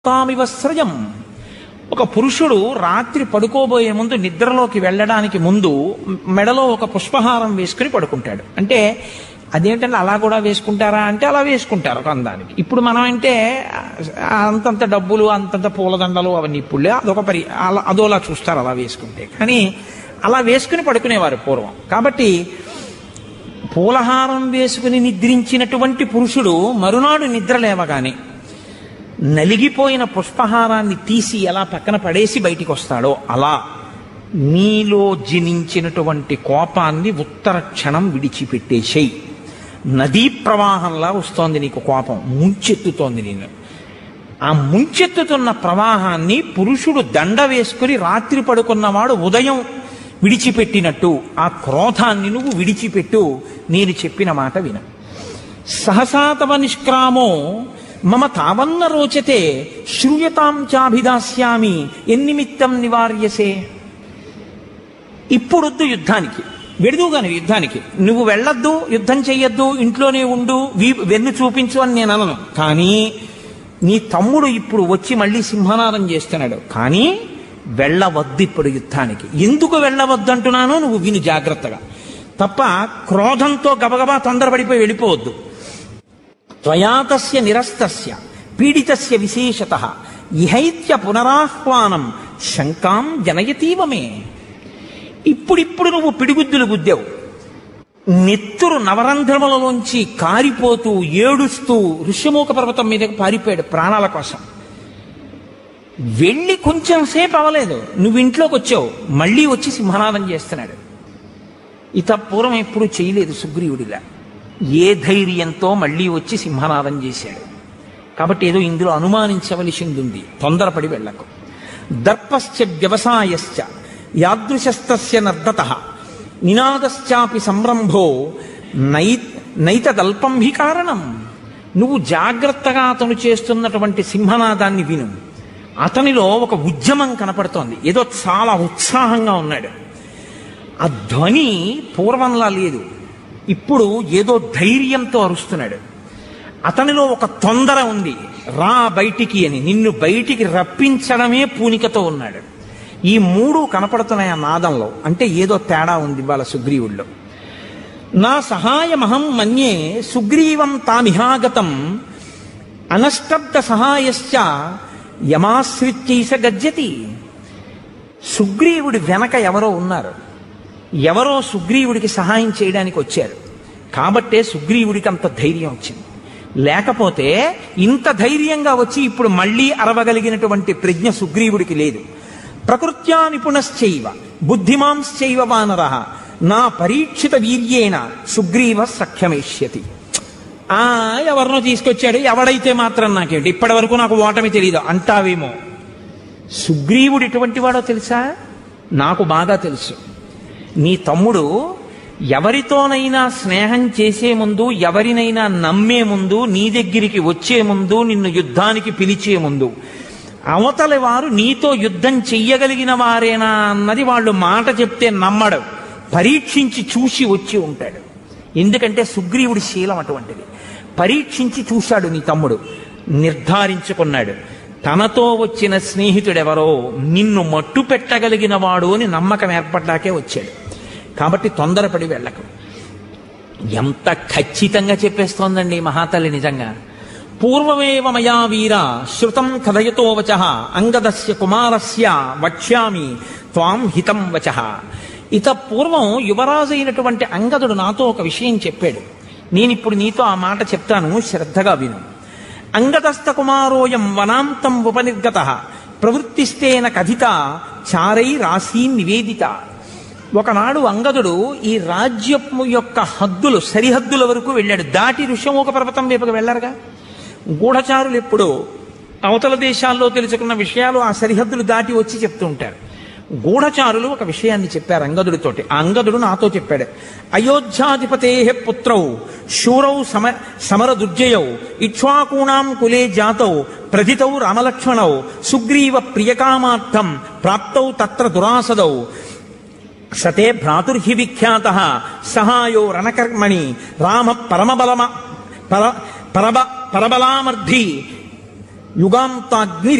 తామివ సృజం ఒక పురుషుడు రాత్రి పడుకోబోయే ముందు నిద్రలోకి వెళ్ళడానికి ముందు మెడలో ఒక పుష్పహారం వేసుకుని పడుకుంటాడు అంటే అదేంటంటే అలా కూడా వేసుకుంటారా అంటే అలా వేసుకుంటారు ఒక అందానికి ఇప్పుడు మనం అంటే ఆ, అంతంత డబ్బులు అంతంత పూలదండలు అవన్నీ ఇప్పుడు అదొక పరి అలా అదోలా చూస్తారు అలా వేసుకుంటే కానీ అలా వేసుకుని పడుకునేవారు పూర్వం కాబట్టి పూలహారం వేసుకుని నిద్రించినటువంటి పురుషుడు మరునాడు నిద్ర లేవగానే నలిగిపోయిన పుష్పహారాన్ని తీసి ఎలా పక్కన పడేసి బయటికి వస్తాడో అలా నీలో జనించినటువంటి కోపాన్ని ఉత్తర క్షణం విడిచిపెట్టేసేయి నదీ ప్రవాహంలా వస్తోంది నీకు కోపం ముంచెత్తుతోంది నేను ఆ ముంచెత్తుతున్న ప్రవాహాన్ని పురుషుడు దండ వేసుకుని రాత్రి పడుకున్నవాడు ఉదయం విడిచిపెట్టినట్టు ఆ క్రోధాన్ని నువ్వు విడిచిపెట్టు నేను చెప్పిన మాట విను సహసా తవ నిష్క్రామో మమ తావన్న రోచతే శ్రూయతాం చాభిదాస్యామి ఎన్నిమిత్తం నివార్యసే ఇప్పుడొద్దు యుద్ధానికి వెడుదుగాను యుద్ధానికి నువ్వు వెళ్ళొద్దు యుద్ధం చెయ్యొద్దు ఇంట్లోనే ఉండు వీ- వెన్ను చూపించు అని నేను అనను కానీ నీ తమ్ముడు ఇప్పుడు వచ్చి మళ్ళీ సింహనాదం చేస్తున్నాడు కానీ వెళ్ళవద్దు ఇప్పుడు యుద్ధానికి ఎందుకు వెళ్ళవద్దు అంటున్నానో నువ్వు విను జాగ్రత్తగా తప్ప క్రోధంతో గబగబా తొందరపడిపోయి వెళ్ళిపోవద్దు త్వయాతస్య నిరస్తస్య పీడితస్య విశేషత ఇహైత్య పునరాహ్వానం శంకాం జనయతీవ మే ఇప్పుడిప్పుడు నువ్వు పిడిగుద్దులు గుద్దావు నెత్తురు నవరంధ్రములలోంచి కారిపోతూ ఏడుస్తూ ఋష్యమూక పర్వతం మీదకి పారిపోయాడు ప్రాణాల కోసం వెళ్ళి కొంచెం సేపు అవ్వలేదు నువ్వు ఇంట్లోకి వచ్చావు మళ్ళీ వచ్చి సింహనాదం చేస్తున్నాడు ఇత పూర్వం ఎప్పుడు చేయలేదు సుగ్రీవుడిలా ఏ ధైర్యంతో మళ్ళీ వచ్చి సింహనాదం చేశాడు కాబట్టి ఏదో ఇందులో అనుమానించవలసింది ఉంది తొందరపడి వెళ్ళకు దర్పశ్చ వ్యవసాయశ్చ యాదృశస్తస్య నర్దత నినాదశ్చాపి సంరంభో నై నైతదల్పం హి కారణం నువ్వు జాగ్రత్తగా అతను చేస్తున్నటువంటి సింహనాదాన్ని విను అతనిలో ఒక ఉద్యమం కనపడుతోంది ఏదో చాలా ఉత్సాహంగా ఉన్నాడు ఆ ధ్వని పూర్వంలా లేదు ఇప్పుడు ఏదో ధైర్యంతో అరుస్తున్నాడు అతనిలో ఒక తొందర ఉంది రా బయటికి అని నిన్ను బయటికి రప్పించడమే పూనికతో ఉన్నాడు ఈ మూడు కనపడుతున్నాయి ఆ నాదంలో అంటే ఏదో తేడా ఉంది వాళ్ళ సుగ్రీవుల్లో నా సహాయమహం మన్యే సుగ్రీవం తామిహాగతం అనష్టబ్ద సహాయశ్చ యమాశ్రిత్యైస గజ్జతి సుగ్రీవుడి వెనక ఎవరో ఉన్నారు ఎవరో సుగ్రీవుడికి సహాయం చేయడానికి వచ్చారు కాబట్టే సుగ్రీవుడికి అంత ధైర్యం వచ్చింది లేకపోతే ఇంత ధైర్యంగా వచ్చి ఇప్పుడు మళ్ళీ అరవగలిగినటువంటి ప్రజ్ఞ సుగ్రీవుడికి లేదు ప్రకృత్యా నిపుణశ్చైవ బుద్ధిమాంశ్చైవ వానర నా పరీక్షిత వీర్యేణ సుగ్రీవ సఖ్యమేష్యతి ఆ ఎవరినో తీసుకొచ్చాడు ఎవడైతే మాత్రం నాకేంటి ఇప్పటి వరకు నాకు ఓటమి తెలియదు అంటావేమో సుగ్రీవుడు ఎటువంటి వాడో తెలుసా నాకు బాగా తెలుసు నీ తమ్ముడు ఎవరితోనైనా స్నేహం చేసే ముందు ఎవరినైనా నమ్మే ముందు నీ దగ్గరికి వచ్చే ముందు నిన్ను యుద్ధానికి పిలిచే ముందు అవతలి వారు నీతో యుద్ధం చెయ్యగలిగిన వారేనా అన్నది వాళ్ళు మాట చెప్తే నమ్మడు పరీక్షించి చూసి వచ్చి ఉంటాడు ఎందుకంటే సుగ్రీవుడి శీలం అటువంటిది పరీక్షించి చూశాడు నీ తమ్ముడు నిర్ధారించుకున్నాడు తనతో వచ్చిన స్నేహితుడెవరో నిన్ను మట్టు పెట్టగలిగిన వాడు అని నమ్మకం ఏర్పడ్డాకే వచ్చాడు కాబట్టి తొందరపడి వెళ్ళకు ఎంత ఖచ్చితంగా చెప్పేస్తోందండి ఈ మహాతల్లి నిజంగా పూర్వమేవ మయా వీర శృతం కథయతో వచ అంగదస్య కుమారస్య వక్ష్యామి త్వాం హితం వచ ఇత పూర్వం యువరాజు అయినటువంటి అంగదుడు నాతో ఒక విషయం చెప్పాడు నేనిప్పుడు నీతో ఆ మాట చెప్తాను శ్రద్ధగా విను అంగదస్త కుమారోయం వనాంతం ఉపనిర్గత ప్రవృత్తిస్తేన కథిత చారై రాశీ నివేదిత ఒకనాడు అంగదుడు ఈ రాజ్యము యొక్క హద్దులు సరిహద్దుల వరకు వెళ్ళాడు దాటి ఋష్యమూక పర్వతం వైపుకు వెళ్ళరుగా గూఢచారులు ఎప్పుడో అవతల దేశాల్లో తెలుసుకున్న విషయాలు ఆ సరిహద్దులు దాటి వచ్చి చెప్తూ ఉంటారు గూఢచారులు ఒక విషయాన్ని చెప్పారు అంగదుడితోటి ఆ అంగదుడు నాతో చెప్పాడు అయోధ్యాధిపతే పుత్రౌ శూరౌ సమ సమర దుర్జయౌ ఇక్ష్వాకూణాం కులే జాతౌ ప్రథితౌ రామలక్ష్మణౌ సుగ్రీవ ప్రియకామార్థం ప్రాప్తౌ తత్ర దురాసదౌ సతే భ్రాతుర్హి విఖ్యాత సహాయో రణకర్మణి రామ పరమబలమ పర పరబ పరబలామర్థి యుగాంతాగ్ని